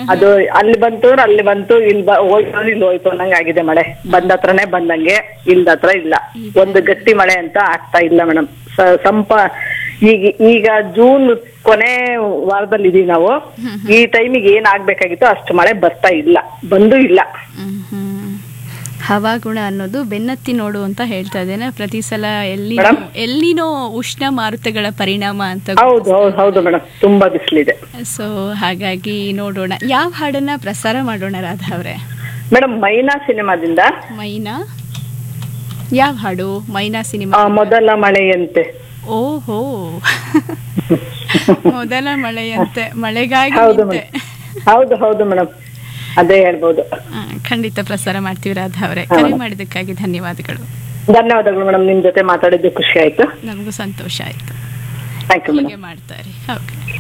ಅದು ಅಲ್ಲಿ ಬಂತು ಅಲ್ಲಿ ಬಂತು ಇಲ್ಲಿ ಬ- ಹೋಯ್ತು ಇಲ್ಲಿ ಹೋಯ್ತು ಅನ್ನಂಗ್ ಆಗಿದೆ ಮಳೆ ಬಂದ ಹತ್ರನೇ ಬಂದಂಗೆ ಇಲ್ದ ಹತ್ರ ಇಲ್ಲ ಒಂದು ಗಟ್ಟಿ ಮಳೆ ಅಂತ ಆಗ್ತಾ ಇಲ್ಲ ಮೇಡಮ್ ಸಂಪ ಈಗ ಈಗ ಜೂನ್ ಕೊನೆ ವಾರದಲ್ಲಿ ಇದೀವಿ ನಾವು ಈ ಟೈಮಿಗೆ ಏನ್ ಆಗ್ಬೇಕಾಗಿತ್ತು ಅಷ್ಟು ಮಳೆ ಬರ್ತಾ ಇಲ್ಲ ಬಂದು ಇಲ್ಲ ಹ್ಮ್, ಹ್ಮ್. ಹವಾಗುಣ ಅನ್ನೋದು ಬೆನ್ನತ್ತಿ ನೋಡು ಅಂತ ಹೇಳ್ತಾ ಇದ್ದೇನೆ ಪ್ರತಿ ಸಲ ಎಲ್ಲಿ ಮೇಡಮ್? ಎಲ್ಲಿನೋ ಉಷ್ಣ ಮಾರುತಗಳ ಪರಿಣಾಮ ಅಂತ ಹೌದು ಹೌದು ಹೌದು ಮೇಡಮ್ ತುಂಬಾ ಬಿಸಿಲಿದೆ ಸೊ ಹಾಗಾಗಿ ನೋಡೋಣ ಯಾವ ಹಾಡನ್ನ ಪ್ರಸಾರ ಮಾಡೋಣ ರಾಧಾ ಅವರೇ ಮೇಡಮ್ ಮೈನಾ ಸಿನಿಮಾದಿಂದ ಮೈನಾ ಯಾವ ಹಾಡು ಮೈನಾ ಆ, ಸಿನಿಮಾ ಮೊದಲ ಮಳೆಯಂತೆ ಓಹೋ ಮೊದಲ ಮಳೆಯಂತೆ ಮಳೆಗಾಗಿ ಹೌದು ನಿಂತೆ. ಮೇಡಮ್ ಹೌದು ಹೌದು ಮೇಡಮ್ ಅದೇ ಹೇಳ್ಬೋದು ಆ, ಖಂಡಿತ ಪ್ರಸಾರ ಮಾಡ್ತೀವಿ ರಾಧಾ ಅವರೇ ಕರೆ ಮಾಡಿದ್ದಕ್ಕಾಗಿ ಧನ್ಯವಾದಗಳು ಧನ್ಯವಾದಗಳು ಮೇಡಮ್ ನಿಮ್ ಜೊತೆ ಮಾತಾಡಿದ್ದು ಖುಷಿ ಆಯ್ತು ನಮಗೂ ಸಂತೋಷ ಆಯ್ತು ಥ್ಯಾಂಕ್ ಯು ಮೇಡಮ್ ಹೀಗೆ ಮಾಡ್ತಾರೆ ಓಕೆ